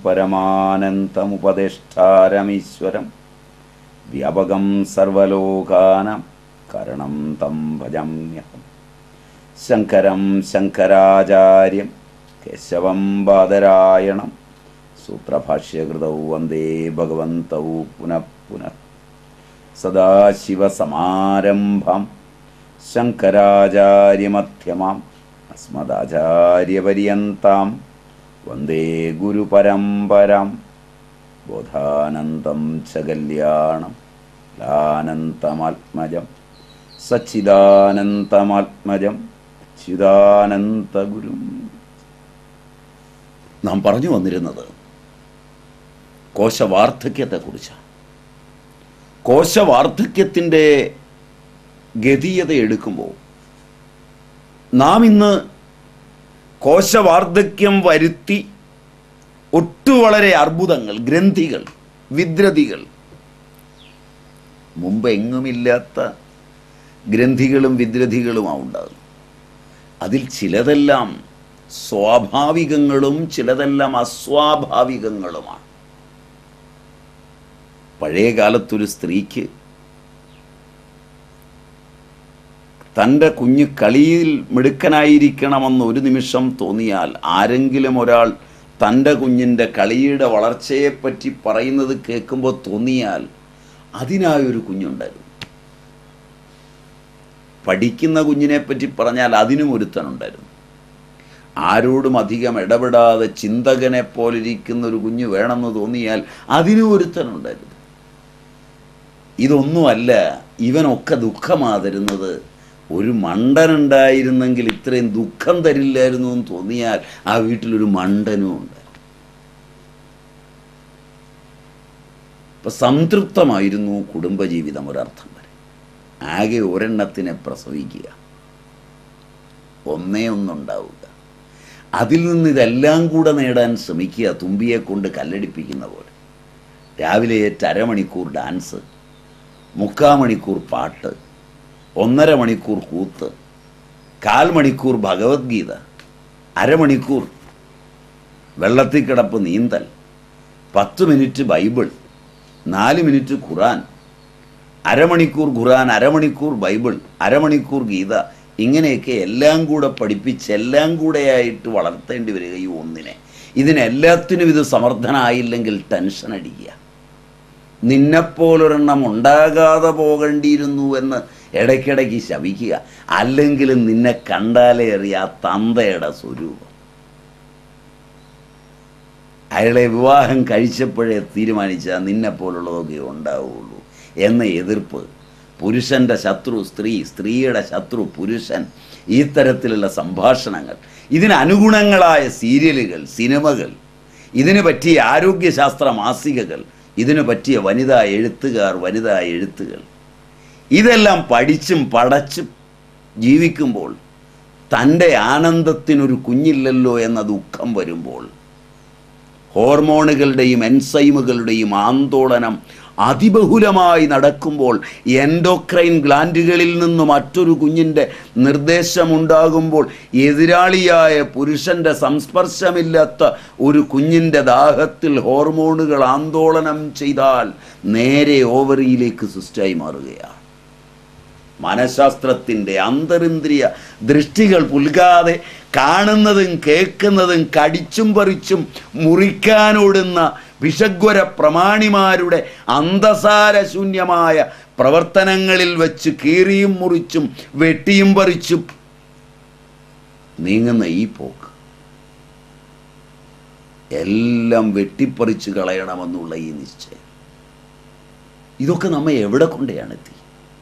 പരമാനന്തമുപദേഷ്ടാരമീശ്വരം വ്യാപകം സർവലോകാനം കരണം തം ഭജമ്യഹം ശങ്കരം ശങ്കരാചാര്യം കേശവം ബാദരായണം സൂത്രഭാഷ്യകൃതൗ വന്ദേ ഭഗവന്തൗ പുനഃ പുനഃ സദാശിവസമാരംഭം ശങ്കരാചാര്യമധ്യമാം അസ്മദാചാര്യപര്യന്താം വന്ദേ ഗുരുപരമ്പരാം ബോധാനന്തം ച കല്യാണം ലാനന്തമാത്മജം സച്ചിദാനന്തമാത്മജം അച്യുതാനന്തഗുരും നാം പറഞ്ഞു വന്നിരുന്നത് കോശവാർദ്ധക്യത്തെക്കുറിച്ചാണ് കോശവാർദ്ധക്യത്തിൻ്റെ ഗതീയത എടുക്കുമ്പോൾ നാം ഇന്ന് കോശവാർദ്ധക്യം വരുത്തി ഒട്ടു വളരെ അർബുദങ്ങൾ ഗ്രന്ഥികൾ വിദ്രതികൾ മുമ്പ് എങ്ങുമില്ലാത്ത ഗ്രന്ഥികളും വിദ്രതികളുമാണ് ഉണ്ടാകുന്നത് അതിൽ ചിലതെല്ലാം സ്വാഭാവികങ്ങളും ചിലതെല്ലാം അസ്വാഭാവികങ്ങളുമാണ് പഴയ കാലത്തൊരു സ്ത്രീക്ക് തൻ്റെ കുഞ്ഞ് കളിയിൽ മിടുക്കനായിരിക്കണമെന്ന് ഒരു നിമിഷം തോന്നിയാൽ ആരെങ്കിലും ഒരാൾ തൻ്റെ കുഞ്ഞിൻ്റെ കളിയുടെ വളർച്ചയെപ്പറ്റി പറയുന്നത് കേൾക്കുമ്പോൾ തോന്നിയാൽ അതിനായൊരു കുഞ്ഞുണ്ടായിരുന്നു പഠിക്കുന്ന കുഞ്ഞിനെ പറ്റി പറഞ്ഞാൽ അതിനും ഒരുത്തനുണ്ടായിരുന്നു ആരോടും അധികം ഇടപെടാതെ ചിന്തകനെ പോലിരിക്കുന്ന ഒരു കുഞ്ഞ് വേണമെന്ന് തോന്നിയാൽ അതിനും ഒരുത്തനുണ്ടായിരുന്നു ഇതൊന്നുമല്ല ഇവനൊക്കെ ദുഃഖമാ തരുന്നത് ഒരു മണ്ടനുണ്ടായിരുന്നെങ്കിൽ ഇത്രയും ദുഃഖം തരില്ലായിരുന്നു എന്ന് തോന്നിയാൽ ആ വീട്ടിലൊരു മണ്ടനും ഉണ്ട് ഇപ്പൊ സംതൃപ്തമായിരുന്നു കുടുംബജീവിതം ഒരർത്ഥം വരെ ആകെ ഒരെണ്ണത്തിനെ പ്രസവിക്കുക ഒന്നേ ഒന്നുണ്ടാവുക അതിൽ നിന്ന് ഇതെല്ലാം കൂടെ നേടാൻ ശ്രമിക്കുക തുമ്പിയെ കൊണ്ട് കല്ലടിപ്പിക്കുന്ന പോലെ രാവിലെ ഏറ്റ അരമണിക്കൂർ ഡാൻസ് മുക്കാൽ മണിക്കൂർ പാട്ട് ഒന്നര മണിക്കൂർ കൂത്ത് കാൽ മണിക്കൂർ ഭഗവത്ഗീത അരമണിക്കൂർ വെള്ളത്തിൽ കിടപ്പ് നീന്തൽ പത്ത് മിനിറ്റ് ബൈബിൾ നാല് മിനിറ്റ് ഖുറാൻ അരമണിക്കൂർ ഖുറാൻ അരമണിക്കൂർ ബൈബിൾ അരമണിക്കൂർ ഗീത ഇങ്ങനെയൊക്കെ എല്ലാം കൂടെ പഠിപ്പിച്ച് എല്ലാം കൂടെയായിട്ട് വളർത്തേണ്ടി വരിക ഈ ഒന്നിനെ ഇതിനെല്ലാത്തിനും ഇത് സമർത്ഥനായില്ലെങ്കിൽ ടെൻഷൻ അടിക്കുക നിന്നെപ്പോലൊരെണ്ണം ഉണ്ടാകാതെ പോകേണ്ടിയിരുന്നു എന്ന് ഇടയ്ക്കിടയ്ക്ക് ശപിക്കുക അല്ലെങ്കിലും നിന്നെ കണ്ടാലേ അറിയാ തന്തയുടെ സ്വരൂപം അയാളെ വിവാഹം കഴിച്ചപ്പോഴേ തീരുമാനിച്ചാൽ നിന്നെ പോലുള്ളതൊക്കെ ഉണ്ടാവുള്ളൂ എന്ന എതിർപ്പ് പുരുഷൻ്റെ ശത്രു സ്ത്രീ സ്ത്രീയുടെ ശത്രു പുരുഷൻ ഈ തരത്തിലുള്ള സംഭാഷണങ്ങൾ ഇതിന് അനുഗുണങ്ങളായ സീരിയലുകൾ സിനിമകൾ ഇതിന് പറ്റിയ ആരോഗ്യശാസ്ത്ര മാസികകൾ ഇതിന് പറ്റിയ വനിതാ എഴുത്തുകാർ വനിതാ എഴുത്തുകൾ ഇതെല്ലാം പഠിച്ചും പടച്ചും ജീവിക്കുമ്പോൾ തൻ്റെ ആനന്ദത്തിനൊരു കുഞ്ഞില്ലല്ലോ എന്ന ദുഃഖം വരുമ്പോൾ ഹോർമോണുകളുടെയും എൻസൈമുകളുടെയും ആന്തോളനം അതിബഹുലമായി നടക്കുമ്പോൾ എൻഡോക്രൈൻ ഗ്ലാൻഡുകളിൽ നിന്ന് മറ്റൊരു കുഞ്ഞിൻ്റെ നിർദ്ദേശമുണ്ടാകുമ്പോൾ എതിരാളിയായ പുരുഷൻ്റെ സംസ്പർശമില്ലാത്ത ഒരു കുഞ്ഞിൻ്റെ ദാഹത്തിൽ ഹോർമോണുകൾ ആന്തോളനം ചെയ്താൽ നേരെ ഓവറിയിലേക്ക് സിസ്റ്റായി മാറുകയാണ് മനഃശാസ്ത്രത്തിൻ്റെ അന്തരിന്ദ്രിയ ദൃഷ്ടികൾ പുൽകാതെ കാണുന്നതും കേൾക്കുന്നതും കടിച്ചും പറിച്ചും മുറിക്കാനോടുന്ന വിഷഗ്വര പ്രമാണിമാരുടെ അന്തസാരശൂന്യമായ പ്രവർത്തനങ്ങളിൽ വെച്ച് കീറിയും മുറിച്ചും വെട്ടിയും പറിച്ചും നീങ്ങുന്ന ഈ പോക്ക് എല്ലാം വെട്ടിപ്പറിച്ച് കളയണമെന്നുള്ള ഈ നിശ്ചയം ഇതൊക്കെ നമ്മെ എവിടെ കൊണ്ടെയാണ് എത്തി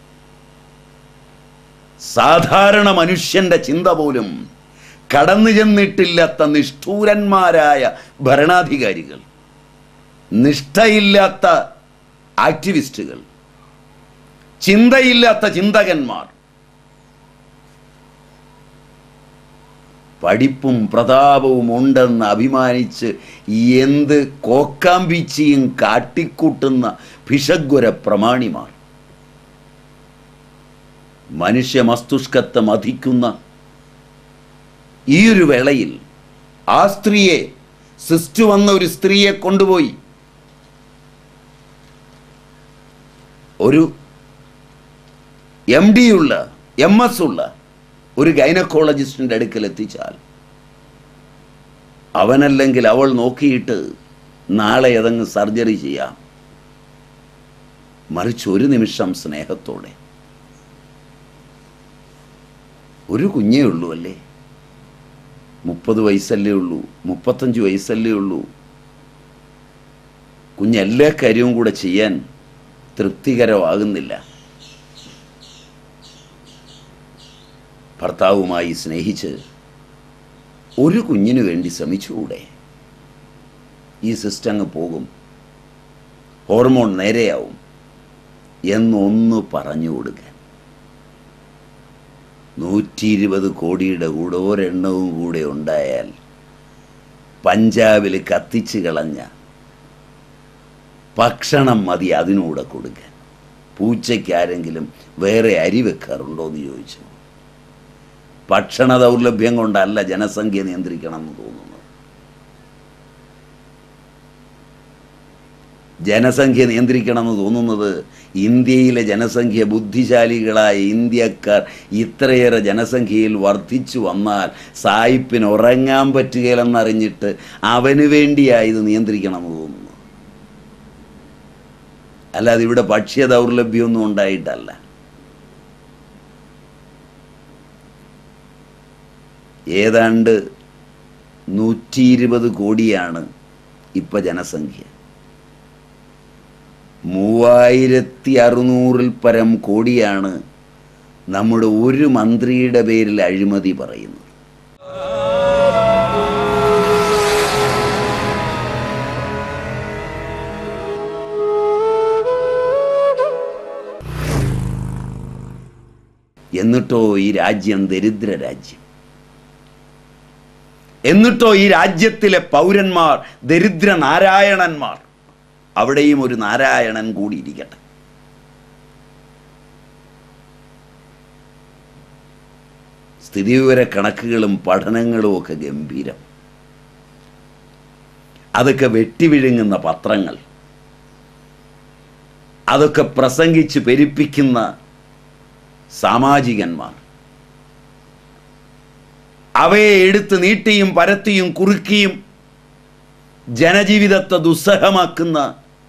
സാധാരണ മനുഷ്യന്റെ ചിന്ത പോലും കടന്നു ചെന്നിട്ടില്ലാത്ത നിഷ്ഠൂരന്മാരായ ഭരണാധികാരികൾ നിഷ്ഠയില്ലാത്ത ആക്ടിവിസ്റ്റുകൾ ചിന്തയില്ലാത്ത ചിന്തകന്മാർ പഠിപ്പും പ്രതാപവും ഉണ്ടെന്ന് അഭിമാനിച്ച് എന്ത് കോക്കാമ്പീച്ചിയും കാട്ടിക്കൂട്ടുന്ന ഭിഷഗ്വര പ്രമാണിമാർ മനുഷ്യ മസ്തിഷ്കത്തെ മതിക്കുന്ന ഈ ഒരു വേളയിൽ ആ സ്ത്രീയെ സിസ്റ്റു വന്ന ഒരു സ്ത്രീയെ കൊണ്ടുപോയി ഒരു എം ഡി ഉള്ള എം എസ് ഉള്ള ഒരു ഗൈനക്കോളജിസ്റ്റിൻ്റെ അടുക്കൽ എത്തിച്ചാൽ അവനല്ലെങ്കിൽ അവൾ നോക്കിയിട്ട് നാളെ ഏതങ്ങ് സർജറി ചെയ്യാം മറിച്ച് ഒരു നിമിഷം സ്നേഹത്തോടെ ഒരു കുഞ്ഞേ ഉള്ളൂ അല്ലേ മുപ്പത് വയസ്സല്ലേ ഉള്ളൂ മുപ്പത്തഞ്ച് വയസ്സല്ലേ ഉള്ളൂ കുഞ്ഞ് എല്ലാ കാര്യവും കൂടെ ചെയ്യാൻ തൃപ്തികരമാകുന്നില്ല ഭർത്താവുമായി സ്നേഹിച്ച് ഒരു കുഞ്ഞിനു വേണ്ടി ശ്രമിച്ചുകൂടെ ഈ സിസ്റ്റം അങ്ങ് പോകും ഹോർമോൺ നേരെയാവും എന്നൊന്ന് പറഞ്ഞു കൊടുക്കാൻ നൂറ്റി ഇരുപത് കോടിയുടെ കൂടെ ഒരെണ്ണവും കൂടെ ഉണ്ടായാൽ പഞ്ചാബിൽ കത്തിച്ച് കളഞ്ഞ ഭക്ഷണം മതി അതിനൂടെ കൊടുക്കാൻ പൂച്ചയ്ക്ക് ആരെങ്കിലും വേറെ അരി വെക്കാറുണ്ടോ എന്ന് ചോദിച്ചു ഭക്ഷണ ദൗർലഭ്യം കൊണ്ടല്ല ജനസംഖ്യ നിയന്ത്രിക്കണം എന്ന് തോന്നുന്നത് ജനസംഖ്യ നിയന്ത്രിക്കണം എന്ന് തോന്നുന്നത് ഇന്ത്യയിലെ ജനസംഖ്യ ബുദ്ധിശാലികളായ ഇന്ത്യക്കാർ ഇത്രയേറെ ജനസംഖ്യയിൽ വർദ്ധിച്ചു വന്നാൽ സായിപ്പിന് ഉറങ്ങാൻ പറ്റുകയില്ലെന്നറിഞ്ഞിട്ട് അവന് വേണ്ടിയാ ഇത് നിയന്ത്രിക്കണം എന്ന് തോന്നുന്നു അല്ലാതെ ഇവിടെ ഭക്ഷ്യ ദൗർലഭ്യമൊന്നും ഉണ്ടായിട്ടല്ല ഏതാണ്ട് നൂറ്റി ഇരുപത് കോടിയാണ് ഇപ്പം ജനസംഖ്യ മൂവായിരത്തി അറുന്നൂറിൽ പരം കോടിയാണ് നമ്മുടെ ഒരു മന്ത്രിയുടെ പേരിൽ അഴിമതി പറയുന്നത് എന്നിട്ടോ ഈ രാജ്യം ദരിദ്ര രാജ്യം എന്നിട്ടോ ഈ രാജ്യത്തിലെ പൗരന്മാർ ദരിദ്ര നാരായണന്മാർ അവിടെയും ഒരു നാരായണൻ കൂടി ഇരിക്കട്ടെ സ്ഥിതിവിവര കണക്കുകളും പഠനങ്ങളും ഒക്കെ ഗംഭീരം അതൊക്കെ വെട്ടിവിഴുങ്ങുന്ന പത്രങ്ങൾ അതൊക്കെ പ്രസംഗിച്ച് പെരുപ്പിക്കുന്ന സാമാജികന്മാർ അവയെ എടുത്ത് നീട്ടിയും പരത്തിയും കുറുക്കിയും ജനജീവിതത്തെ ദുസ്സഹമാക്കുന്ന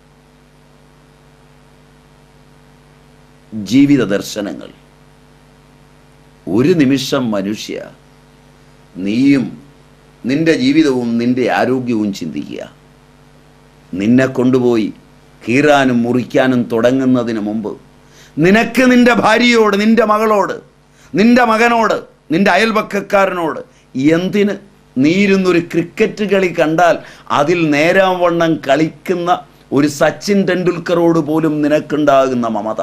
ജീവിത ദർശനങ്ങൾ ഒരു നിമിഷം മനുഷ്യ നീയും നിന്റെ ജീവിതവും നിന്റെ ആരോഗ്യവും ചിന്തിക്കുക നിന്നെ കൊണ്ടുപോയി കീറാനും മുറിക്കാനും തുടങ്ങുന്നതിന് മുമ്പ് നിനക്ക് നിന്റെ ഭാര്യയോട് നിന്റെ മകളോട് നിന്റെ മകനോട് നിന്റെ അയൽപക്കക്കാരനോട് എന്തിന് നീയിരുന്നൊരു ക്രിക്കറ്റ് കളി കണ്ടാൽ അതിൽ നേരാം വണ്ണം കളിക്കുന്ന ഒരു സച്ചിൻ ടെണ്ടുൽക്കറോട് പോലും നിനക്കുണ്ടാകുന്ന മമത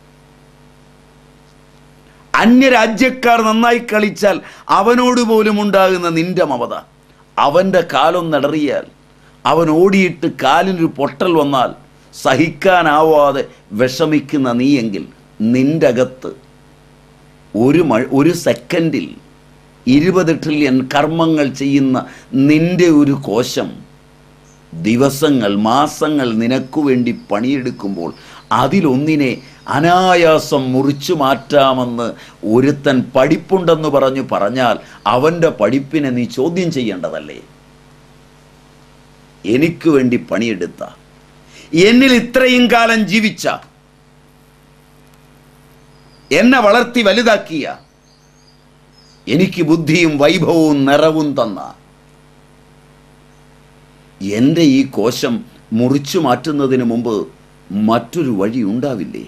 അന്യരാജ്യക്കാർ നന്നായി കളിച്ചാൽ അവനോട് പോലും ഉണ്ടാകുന്ന നിന്റെ മമത അവൻ്റെ കാലം നടറിയാൽ അവൻ ഓടിയിട്ട് കാലിനൊരു പൊട്ടൽ വന്നാൽ സഹിക്കാനാവാതെ വിഷമിക്കുന്ന നീയെങ്കിൽ നിന്റെ അകത്ത് ഒരു മഴ ഒരു സെക്കൻഡിൽ ഇരുപത് ട്രില്യൺ കർമ്മങ്ങൾ ചെയ്യുന്ന നിന്റെ ഒരു കോശം ദിവസങ്ങൾ മാസങ്ങൾ നിനക്കു വേണ്ടി പണിയെടുക്കുമ്പോൾ അതിലൊന്നിനെ അനായാസം മുറിച്ചു മാറ്റാമെന്ന് ഒരുത്തൻ പഠിപ്പുണ്ടെന്ന് പറഞ്ഞു പറഞ്ഞാൽ അവൻ്റെ പഠിപ്പിനെ നീ ചോദ്യം ചെയ്യേണ്ടതല്ലേ എനിക്ക് വേണ്ടി പണിയെടുത്ത എന്നിൽ ഇത്രയും കാലം ജീവിച്ച എന്നെ വളർത്തി വലുതാക്കിയ എനിക്ക് ബുദ്ധിയും വൈഭവവും നിറവും തന്ന എൻ്റെ ഈ കോശം മുറിച്ചു മാറ്റുന്നതിന് മുമ്പ് മറ്റൊരു വഴി ഉണ്ടാവില്ലേ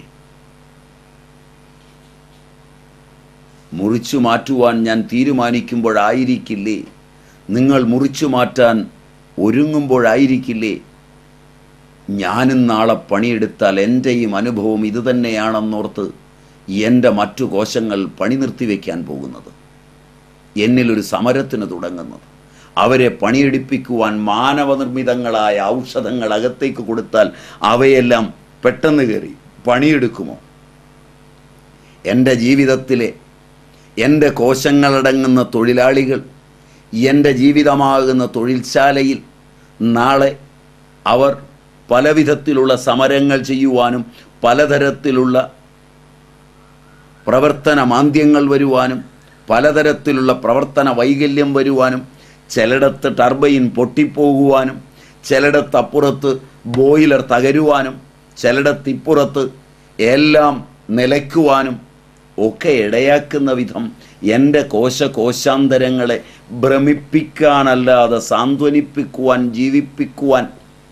മുറിച്ചു മാറ്റുവാൻ ഞാൻ തീരുമാനിക്കുമ്പോഴായിരിക്കില്ലേ നിങ്ങൾ മുറിച്ചു മാറ്റാൻ ഒരുങ്ങുമ്പോഴായിരിക്കില്ലേ ഞാനും നാളെ പണിയെടുത്താൽ എൻ്റെയും അനുഭവം ഇതുതന്നെയാണെന്നോർത്ത് എൻ്റെ മറ്റു കോശങ്ങൾ പണി നിർത്തിവെക്കാൻ പോകുന്നത് എന്നിലൊരു സമരത്തിന് തുടങ്ങുന്നത് അവരെ പണിയെടുപ്പിക്കുവാൻ മാനവനിർമ്മിതങ്ങളായ ഔഷധങ്ങൾ അകത്തേക്ക് കൊടുത്താൽ അവയെല്ലാം പെട്ടെന്ന് കയറി പണിയെടുക്കുമോ എൻ്റെ ജീവിതത്തിലെ എൻ്റെ കോശങ്ങളടങ്ങുന്ന തൊഴിലാളികൾ എൻ്റെ ജീവിതമാകുന്ന തൊഴിൽശാലയിൽ നാളെ അവർ പലവിധത്തിലുള്ള സമരങ്ങൾ ചെയ്യുവാനും പലതരത്തിലുള്ള പ്രവർത്തന മാന്ദ്യങ്ങൾ വരുവാനും പലതരത്തിലുള്ള പ്രവർത്തന വൈകല്യം വരുവാനും ചിലയിടത്ത് ടർബൈൻ പൊട്ടിപ്പോകുവാനും ചിലയിടത്ത് അപ്പുറത്ത് ബോയിലർ തകരുവാനും ചിലയിടത്ത് ഇപ്പുറത്ത് എല്ലാം നിലയ്ക്കുവാനും ഒക്കെ ഇടയാക്കുന്ന വിധം എൻ്റെ കോശകോശാന്തരങ്ങളെ ഭ്രമിപ്പിക്കാനല്ലാതെ സാന്ത്വനിപ്പിക്കുവാൻ ജീവിപ്പിക്കുവാൻ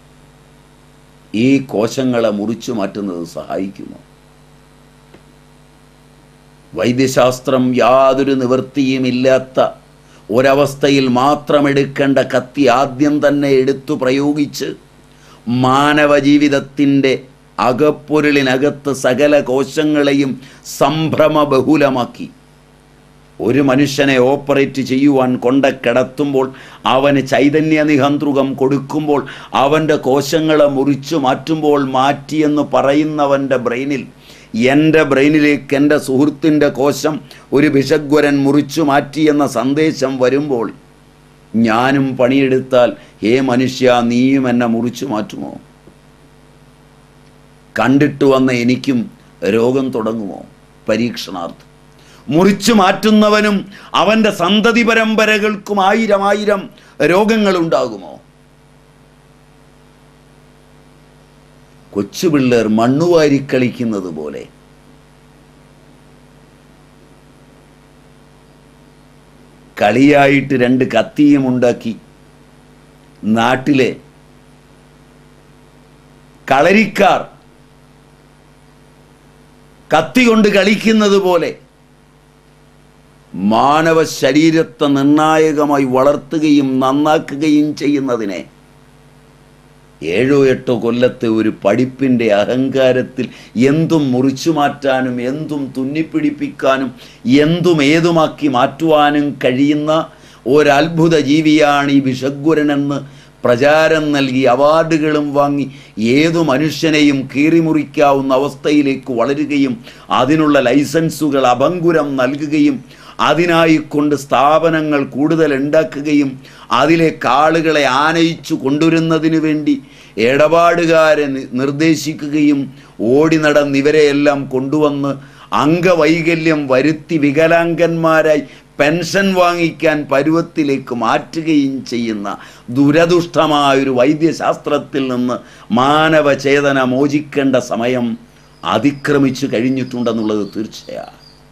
ഈ കോശങ്ങളെ മുറിച്ചു മാറ്റുന്നത് സഹായിക്കുമോ വൈദ്യശാസ്ത്രം യാതൊരു നിവൃത്തിയുമില്ലാത്ത ഒരവസ്ഥയിൽ മാത്രം എടുക്കേണ്ട കത്തി ആദ്യം തന്നെ എടുത്തു പ്രയോഗിച്ച് മാനവ ജീവിതത്തിൻ്റെ അകപ്പൊരുളിനകത്ത് സകല കോശങ്ങളെയും സംഭ്രമബഹുലമാക്കി ഒരു മനുഷ്യനെ ഓപ്പറേറ്റ് ചെയ്യുവാൻ കൊണ്ട കിടത്തുമ്പോൾ അവന് ചൈതന്യ നിഹന്ത്രുകം കൊടുക്കുമ്പോൾ അവൻ്റെ കോശങ്ങളെ മുറിച്ചു മാറ്റുമ്പോൾ മാറ്റിയെന്ന് പറയുന്നവൻ്റെ ബ്രെയിനിൽ എൻ്റെ ബ്രെയിനിലേക്ക് എൻ്റെ സുഹൃത്തിൻ്റെ കോശം ഒരു വിഷഗ്വരൻ മുറിച്ചു മാറ്റിയെന്ന സന്ദേശം വരുമ്പോൾ ഞാനും പണിയെടുത്താൽ ഹേ മനുഷ്യ നീയും എന്നെ മുറിച്ചു മാറ്റുമോ കണ്ടിട്ട് വന്ന എനിക്കും രോഗം തുടങ്ങുമോ പരീക്ഷണാർത്ഥം മുറിച്ചു മാറ്റുന്നവനും അവൻ്റെ സന്തതി പരമ്പരകൾക്കും ആയിരം ആയിരം രോഗങ്ങളുണ്ടാകുമോ കൊച്ചുപിള്ളേർ മണ്ണുവാരി കളിക്കുന്നത് പോലെ കളിയായിട്ട് രണ്ട് കത്തിയും ഉണ്ടാക്കി നാട്ടിലെ കളരിക്കാർ കത്തി കൊണ്ട് കളിക്കുന്നത് പോലെ മാനവ ശരീരത്തെ നിർണായകമായി വളർത്തുകയും നന്നാക്കുകയും ചെയ്യുന്നതിനെ ഏഴോ എട്ടോ കൊല്ലത്തെ ഒരു പഠിപ്പിൻ്റെ അഹങ്കാരത്തിൽ എന്തും മുറിച്ചു മാറ്റാനും എന്തും തുന്നിപ്പിടിപ്പിക്കാനും എന്തും ഏതുമാക്കി മാറ്റുവാനും കഴിയുന്ന ഒരത്ഭുത ജീവിയാണ് ഈ വിഷഗ്വരനെന്ന് പ്രചാരം നൽകി അവാർഡുകളും വാങ്ങി ഏതു മനുഷ്യനെയും കീറിമുറിക്കാവുന്ന അവസ്ഥയിലേക്ക് വളരുകയും അതിനുള്ള ലൈസൻസുകൾ അഭങ്കുരം നൽകുകയും അതിനായി കൊണ്ട് സ്ഥാപനങ്ങൾ കൂടുതൽ ഉണ്ടാക്കുകയും അതിലേക്ക് ആളുകളെ ആനയിച്ചു കൊണ്ടുവരുന്നതിന് വേണ്ടി ഇടപാടുകാരെ നി- നിർദ്ദേശിക്കുകയും ഓടി നടന്ന് ഇവരെയെല്ലാം കൊണ്ടുവന്ന് അംഗവൈകല്യം വരുത്തി വികലാംഗന്മാരായി പെൻഷൻ വാങ്ങിക്കാൻ പരുവത്തിലേക്ക് മാറ്റുകയും ചെയ്യുന്ന ദുരദുഷ്ടമായൊരു വൈദ്യശാസ്ത്രത്തിൽ നിന്ന് മാനവചേതന മോചിക്കേണ്ട സമയം അതിക്രമിച്ചു കഴിഞ്ഞിട്ടുണ്ടെന്നുള്ളത് തീർച്ചയാണ്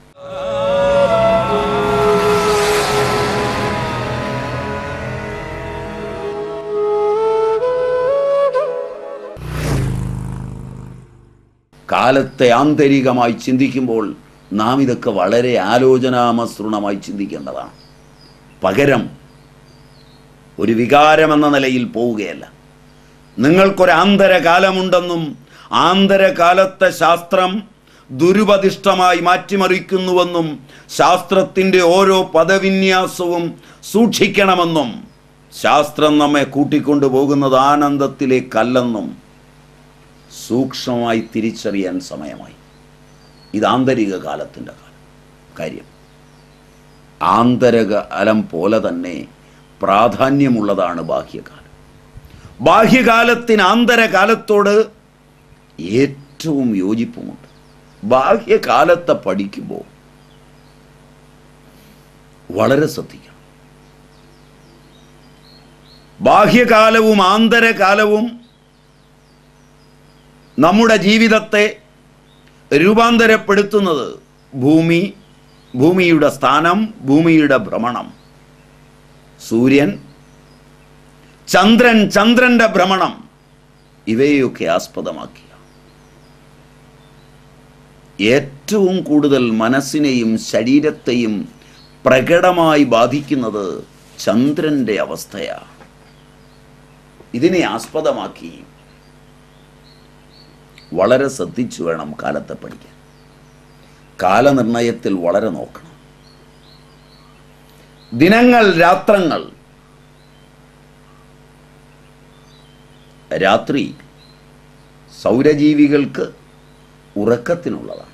കാലത്തെ ആന്തരികമായി ചിന്തിക്കുമ്പോൾ നാം ഇതൊക്കെ വളരെ ആലോചനാമസൃണമായി ചിന്തിക്കേണ്ടതാണ് പകരം ഒരു വികാരമെന്ന നിലയിൽ പോവുകയല്ല നിങ്ങൾക്കൊരു ആന്തരകാലമുണ്ടെന്നും ആന്തരകാലത്തെ ശാസ്ത്രം ദുരുപദിഷ്ടമായി മാറ്റിമറിക്കുന്നുവെന്നും ശാസ്ത്രത്തിൻ്റെ ഓരോ പദവിന്യാസവും സൂക്ഷിക്കണമെന്നും ശാസ്ത്രം നമ്മെ കൂട്ടിക്കൊണ്ടു പോകുന്നത് ആനന്ദത്തിലേക്കല്ലെന്നും സൂക്ഷ്മമായി തിരിച്ചറിയാൻ സമയമായി ഇത് ആന്തരിക കാലത്തിൻ്റെ കാലം കാര്യം ആന്തരകാലം പോലെ തന്നെ പ്രാധാന്യമുള്ളതാണ് ബാഹ്യകാലം ബാഹ്യകാലത്തിന് ആന്തരകാലത്തോട് ഏറ്റവും യോജിപ്പുമുണ്ട് ബാഹ്യകാലത്തെ പഠിക്കുമ്പോൾ വളരെ ശ്രദ്ധിക്കണം ബാഹ്യകാലവും ആന്തരകാലവും നമ്മുടെ ജീവിതത്തെ രൂപാന്തരപ്പെടുത്തുന്നത് ഭൂമി ഭൂമിയുടെ സ്ഥാനം ഭൂമിയുടെ ഭ്രമണം സൂര്യൻ ചന്ദ്രൻ ചന്ദ്രന്റെ ഭ്രമണം ഇവയൊക്കെ ആസ്പദമാക്കിയ ഏറ്റവും കൂടുതൽ മനസ്സിനെയും ശരീരത്തെയും പ്രകടമായി ബാധിക്കുന്നത് ചന്ദ്രന്റെ അവസ്ഥയാണ് ഇതിനെ ആസ്പദമാക്കി വളരെ ശ്രദ്ധിച്ചു വേണം കാലത്തെ പഠിക്കാൻ കാലനിർണയത്തിൽ വളരെ നോക്കണം ദിനങ്ങൾ രാത്രങ്ങൾ രാത്രി സൗരജീവികൾക്ക് ഉറക്കത്തിനുള്ളതാണ്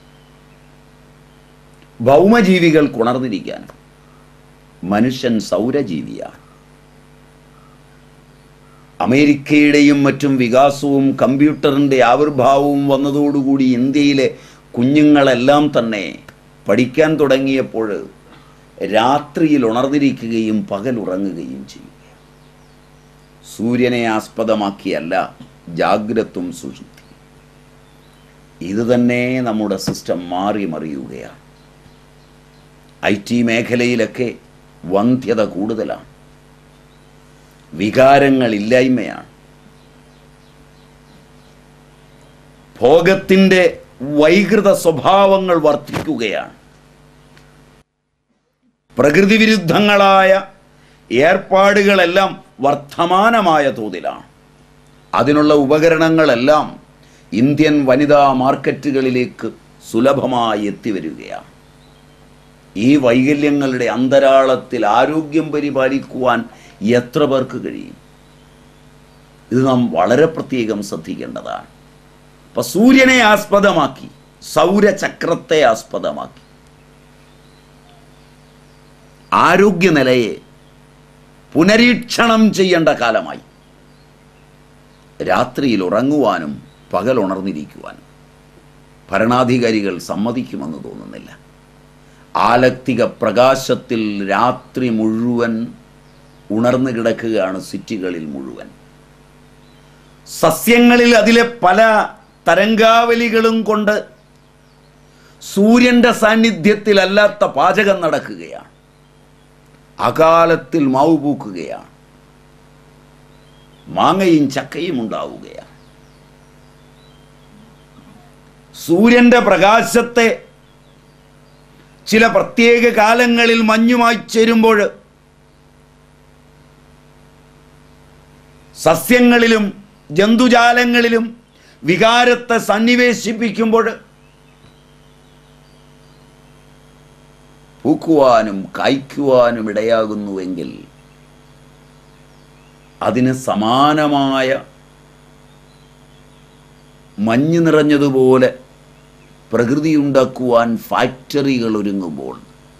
ഭൗമജീവികൾക്ക് ഉണർന്നിരിക്കാൻ മനുഷ്യൻ സൗരജീവിയാണ് അമേരിക്കയുടെയും മറ്റും വികാസവും കമ്പ്യൂട്ടറിൻ്റെ ആവിർഭാവവും വന്നതോടുകൂടി ഇന്ത്യയിലെ കുഞ്ഞുങ്ങളെല്ലാം തന്നെ പഠിക്കാൻ തുടങ്ങിയപ്പോൾ രാത്രിയിൽ ഉണർന്നിരിക്കുകയും പകൽ ഉറങ്ങുകയും ചെയ്യും സൂര്യനെ ആസ്പദമാക്കിയല്ല ജാഗ്രതും സുഷുപ്തി ഇത് തന്നെ നമ്മുടെ സിസ്റ്റം മാറി മറിയുകയാണ് ഐ ടി മേഖലയിലൊക്കെ വന്ധ്യത കൂടുതലാണ് വികാരങ്ങളില്ലായ്മയാണ് ഭോഗത്തിൻ്റെ വൈകൃത സ്വഭാവങ്ങൾ വർദ്ധിക്കുകയാണ് പ്രകൃതി വിരുദ്ധങ്ങളായ ഏർപ്പാടുകളെല്ലാം വർത്തമാനമായ തോതിലാണ് അതിനുള്ള ഉപകരണങ്ങളെല്ലാം ഇന്ത്യൻ വനിതാ മാർക്കറ്റുകളിലേക്ക് സുലഭമായി എത്തിവരികയാണ് ഈ വൈകല്യങ്ങളുടെ അന്തരാളത്തിൽ ആരോഗ്യം പരിപാലിക്കുവാൻ എത്ര പേർക്ക് കഴിയും ഇത് നാം വളരെ പ്രത്യേകം ശ്രദ്ധിക്കേണ്ടതാണ് അപ്പൊ സൂര്യനെ ആസ്പദമാക്കി സൗരചക്രത്തെ ആസ്പദമാക്കി ആരോഗ്യനിലയെ പുനരീക്ഷണം ചെയ്യേണ്ട കാലമായി രാത്രിയിൽ ഉറങ്ങുവാനും പകൽ ഉണർന്നിരിക്കുവാനും ഭരണാധികാരികൾ സമ്മതിക്കുമെന്ന് തോന്നുന്നില്ല ആലക്തിക പ്രകാശത്തിൽ രാത്രി മുഴുവൻ ഉണർന്നു കിടക്കുകയാണ് സിറ്റികളിൽ മുഴുവൻ സസ്യങ്ങളിൽ അതിലെ പല തരംഗാവലികളും കൊണ്ട് സൂര്യന്റെ സാന്നിധ്യത്തിലല്ലാത്ത പാചകം നടക്കുകയാണ് അകാലത്തിൽ മാവ് പൂക്കുകയാണ് മാങ്ങയും ചക്കയും ഉണ്ടാവുകയാണ് സൂര്യന്റെ പ്രകാശത്തെ ചില പ്രത്യേക കാലങ്ങളിൽ മഞ്ഞുമായി ചേരുമ്പോൾ സസ്യങ്ങളിലും ജന്തുജാലങ്ങളിലും വികാരത്തെ സന്നിവേശിപ്പിക്കുമ്പോൾ പൂക്കുവാനും കായ്ക്കുവാനും ഇടയാകുന്നുവെങ്കിൽ അതിന് സമാനമായ മഞ്ഞ് നിറഞ്ഞതുപോലെ പ്രകൃതി ഉണ്ടാക്കുവാൻ ഫാക്ടറികൾ ഒരുങ്ങുമ്പോൾ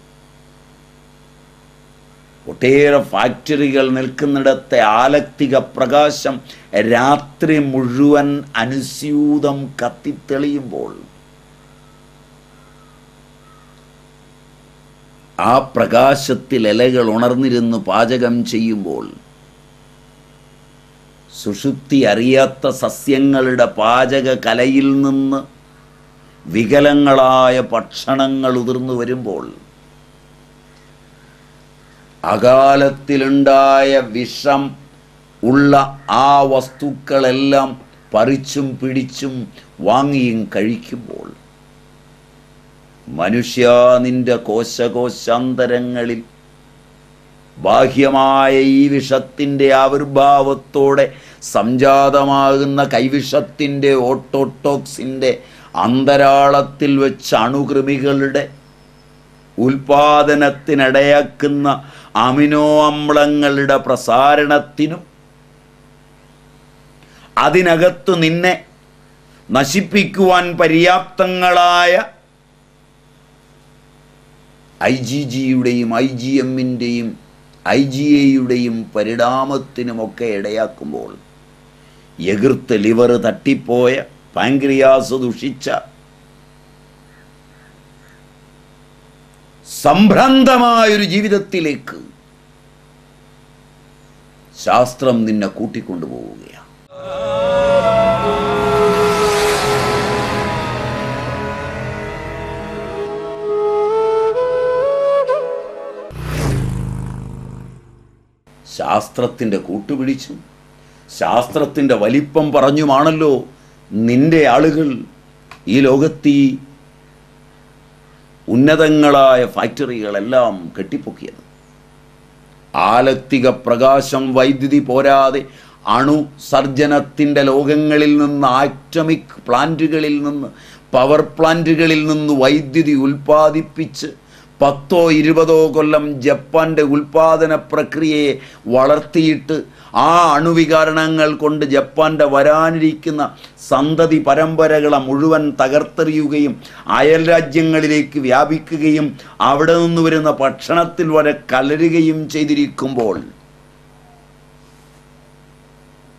ഒട്ടേറെ ഫാക്ടറികൾ നിൽക്കുന്നിടത്തെ ആലക്തിക പ്രകാശം രാത്രി മുഴുവൻ അനുസ്യൂതം കത്തിത്തെളിയുമ്പോൾ ആ പ്രകാശത്തിൽ ഇലകൾ ഉണർന്നിരുന്ന് പാചകം ചെയ്യുമ്പോൾ സുഷുപ്തി അറിയാത്ത സസ്യങ്ങളുടെ പാചക കലയിൽ നിന്ന് വികലങ്ങളായ ഭക്ഷണങ്ങൾ ഉതിർന്നു വരുമ്പോൾ അകാലത്തിലുണ്ടായ വിഷം ഉള്ള ആ വസ്തുക്കളെല്ലാം പറിച്ചും പിടിച്ചും വാങ്ങിയും കഴിക്കുമ്പോൾ മനുഷ്യ നിന്റെ കോശകോശാന്തരങ്ങളിൽ ബാഹ്യമായ ഈ വിഷത്തിൻ്റെ ആവിർഭാവത്തോടെ സംജാതമാകുന്ന കൈവിഷത്തിൻ്റെ ഓട്ടോട്ടോക്സിൻ്റെ അന്തരാളത്തിൽ വെച്ച് അണുകൃമികളുടെ ഉൽപാദനത്തിനിടയാക്കുന്ന അമിനോ അമ്ലങ്ങളുടെ പ്രസാരണത്തിനും അതിനകത്തു നിന്നെ നശിപ്പിക്കുവാൻ പര്യാപ്തങ്ങളായ ഐ ജി ജിയുടെയും ഐ ജി എമ്മിൻ്റെയും ഐ ജി എയുടെയും പരിണാമത്തിനുമൊക്കെ ഇടയാക്കുമ്പോൾ എതിർത്ത് ലിവർ തട്ടിപ്പോയ പാങ്ക്രിയാസ് ദുഷിച്ച സംഭ്രാന്തമായൊരു ജീവിതത്തിലേക്ക് ശാസ്ത്രം നിന്നെ കൂട്ടിക്കൊണ്ടുപോവുകയാണ് ശാസ്ത്രത്തിൻ്റെ കൂട്ടുപിടിച്ചും ശാസ്ത്രത്തിൻ്റെ വലിപ്പം പറഞ്ഞുമാണല്ലോ നിന്റെ ആളുകൾ ഈ ലോകത്തി ഉന്നതങ്ങളായ ഫാക്ടറികളെല്ലാം കെട്ടിപ്പൊക്കിയത് ആലക്തിക പ്രകാശം വൈദ്യുതി പോരാതെ അണുസർജനത്തിൻ്റെ ലോകങ്ങളിൽ നിന്ന് ആറ്റമിക് പ്ലാന്റുകളിൽ നിന്ന് പവർ പ്ലാന്റുകളിൽ നിന്ന് വൈദ്യുതി ഉൽപ്പാദിപ്പിച്ച് പത്തോ ഇരുപതോ കൊല്ലം ജപ്പാന്റെ ഉൽപാദന പ്രക്രിയയെ വളർത്തിയിട്ട് ആ അണുവികാരണങ്ങൾ കൊണ്ട് ജപ്പാന്റെ വരാനിരിക്കുന്ന സന്തതി പരമ്പരകളെ മുഴുവൻ തകർത്തെറിയുകയും അയൽ രാജ്യങ്ങളിലേക്ക് വ്യാപിക്കുകയും അവിടെ നിന്ന് വരുന്ന ഭക്ഷണത്തിൽ വരെ കലരുകയും ചെയ്തിരിക്കുമ്പോൾ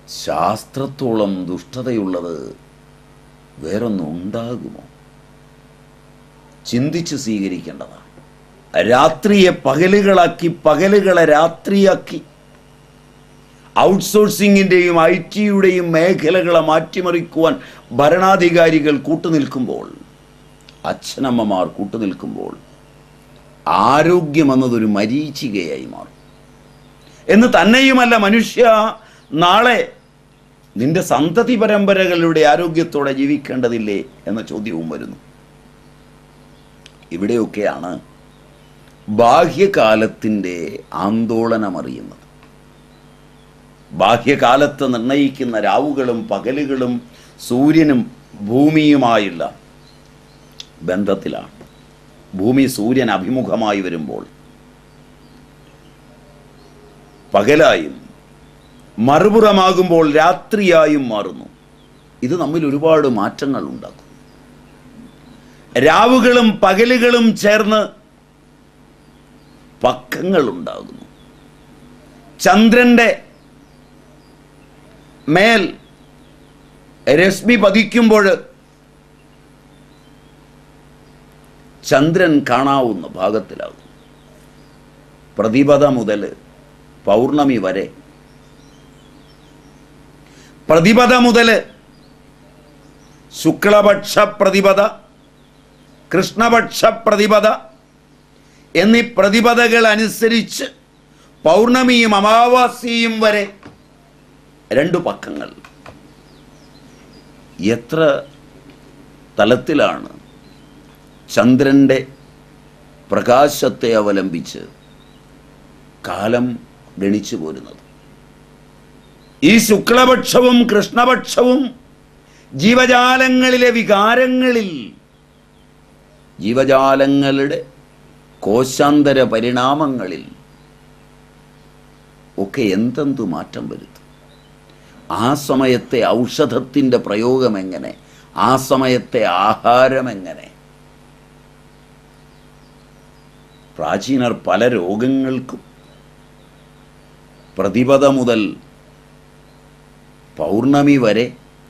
ശാസ്ത്രത്തോളം ദുഷ്ടതയുള്ളത് വേറൊന്നും ഉണ്ടാകുമോ ചിന്തിച്ച് സ്വീകരിക്കേണ്ടതാണ് രാത്രിയെ പകലുകളാക്കി പകലുകളെ രാത്രിയാക്കി ഔട്ട്സോഴ്സിങ്ങിൻ്റെയും ഐ ടിയുടെയും മേഖലകളെ മാറ്റിമറിക്കുവാൻ ഭരണാധികാരികൾ കൂട്ടുനിൽക്കുമ്പോൾ അച്ഛനമ്മമാർ കൂട്ടുനിൽക്കുമ്പോൾ ആരോഗ്യം എന്നതൊരു മരീചികയായി മാറും എന്ന് തന്നെയുമല്ല മനുഷ്യ നാളെ നിന്റെ സന്തതി പരമ്പരകളുടെ ആരോഗ്യത്തോടെ ജീവിക്കേണ്ടതില്ലേ എന്ന ചോദ്യവും വരുന്നു ഇവിടെയൊക്കെയാണ് ബാഹ്യകാലത്തിൻ്റെ ആന്തോളനമറിയുന്നത് ബാഹ്യകാലത്ത് നിർണയിക്കുന്ന രാവുകളും പകലുകളും സൂര്യനും ഭൂമിയുമായുള്ള ബന്ധത്തിലാണ് ഭൂമി സൂര്യൻ അഭിമുഖമായി വരുമ്പോൾ പകലായും മറുപുറമാകുമ്പോൾ രാത്രിയായും മാറുന്നു ഇത് നമ്മിൽ ഒരുപാട് മാറ്റങ്ങൾ ഉണ്ടാക്കും രാവുകളും പകലുകളും ചേർന്ന് പക്കങ്ങൾ ഉണ്ടാകുന്നു ചന്ദ്രന്റെ മേൽ രശ്മി പതിക്കുമ്പോൾ ചന്ദ്രൻ കാണാവുന്ന ഭാഗത്തിലാകും പ്രതിപദ മുതൽ പൗർണമി വരെ പ്രതിപദ മുതൽ ശുക്ലപക്ഷ പ്രതിപദ കൃഷ്ണപക്ഷ പ്രതിപദ എന്നീ പ്രതിപദകൾ അനുസരിച്ച് പൗർണമിയും അമാവാസ്യയും വരെ രണ്ടു പക്കങ്ങൾ എത്ര തലത്തിലാണ് ചന്ദ്രൻ്റെ പ്രകാശത്തെ അവലംബിച്ച് കാലം ഗണിച്ചു പോരുന്നത് ഈ ശുക്ലപക്ഷവും കൃഷ്ണപക്ഷവും ജീവജാലങ്ങളിലെ വികാരങ്ങളിൽ ജീവജാലങ്ങളുടെ കോശാന്തര പരിണാമങ്ങളിൽ ഒക്കെ എന്തെന്തു മാറ്റം വരുത്തും ആ സമയത്തെ ഔഷധത്തിൻ്റെ പ്രയോഗം എങ്ങനെ ആ സമയത്തെ ആഹാരം എങ്ങനെ പ്രാചീനർ പല രോഗങ്ങൾക്കും പ്രതിപദ മുതൽ പൗർണമി വരെ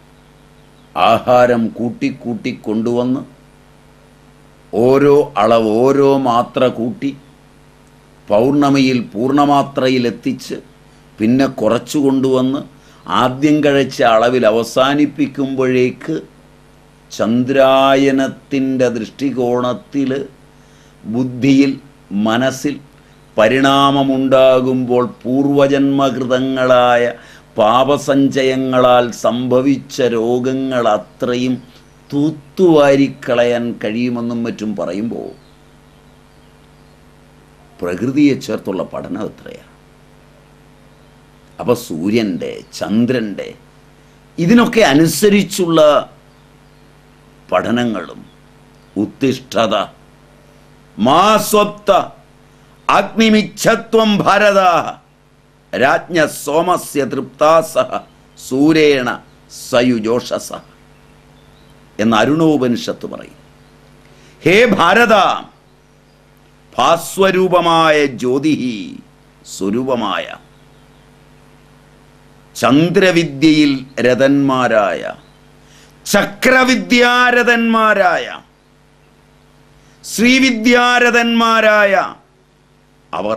ആഹാരം കൂട്ടിക്കൂട്ടി കൊണ്ടുവന്ന് ഓരോ അളവ് ഓരോ മാത്ര കൂട്ടി പൗർണമിയിൽ പൂർണ്ണമാത്രയിൽ എത്തിച്ച് പിന്നെ കുറച്ചു കൊണ്ടുവന്ന് ആദ്യം കഴിച്ച അളവിൽ അവസാനിപ്പിക്കുമ്പോഴേക്ക് ചന്ദ്രായനത്തിൻ്റെ ദൃഷ്ടികോണത്തിൽ ബുദ്ധിയിൽ മനസ്സിൽ പരിണാമമുണ്ടാകുമ്പോൾ പൂർവജന്മകൃതങ്ങളായ പാപസഞ്ചയങ്ങളാൽ സംഭവിച്ച രോഗങ്ങൾ അത്രയും തൂത്തുവാരിക്കളയാൻ കഴിയുമെന്നും മറ്റും പറയുമ്പോൾ പ്രകൃതിയെ ചേർത്തുള്ള പഠനം എത്രയാണ് അപ്പൊ സൂര്യൻ്റെ ചന്ദ്രൻ്റെ ഇതിനൊക്കെ അനുസരിച്ചുള്ള പഠനങ്ങളും ഉത്തിഷ്ഠത മാ സ്വപ്ത അഗ്നിമിച്ഛത്വം ഭാരത രാജ്ഞ സോമസ്യ തൃപ്താസഹ സൂരേണ സയുജോഷസ എന്ന് അരുണോപനിഷത്ത് പറയും ഹേ ഭാരത ഭാസ്വരൂപമായ ജ്യോതി സ്വരൂപമായ ചന്ദ്രവിദ്യയിൽ രഥന്മാരായ ചക്രവിദ്യാരഥന്മാരായ ശ്രീവിദ്യാരഥന്മാരായ അവർ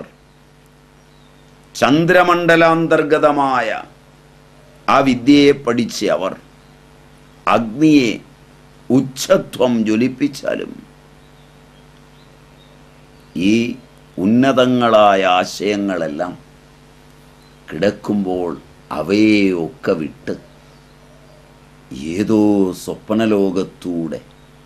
ചന്ദ്രമണ്ഡലാന്തർഗതമായ ആ വിദ്യയെ പഠിച്ച് അവർ അഗ്നിയെ ഉച്ചത്വം ജ്വലിപ്പിച്ചാലും ഈ ഉന്നതങ്ങളായ ആശയങ്ങളെല്ലാം കിടക്കുമ്പോൾ അവയെയൊക്കെ വിട്ട് ഏതോ സ്വപ്നലോകത്തൂടെ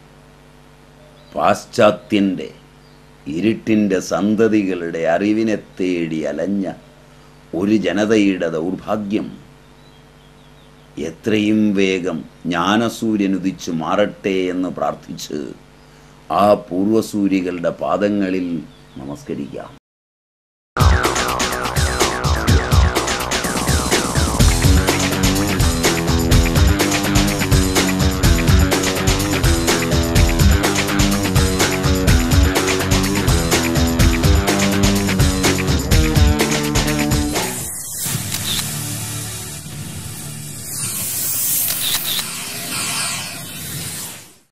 പാശ്ചാത്യൻ്റെ ഇരുട്ടിൻ്റെ സന്തതികളുടെ അറിവിനെ തേടി അലഞ്ഞ ഒരു ജനതയുടെ ദൗർഭാഗ്യം എത്രയും വേഗം ജ്ഞാനസൂര്യൻ ഉദിച്ചു മാറട്ടെ എന്ന് പ്രാർത്ഥിച്ച് ആ പൂർവസൂരികളുടെ പാദങ്ങളിൽ നമസ്കരിക്കാം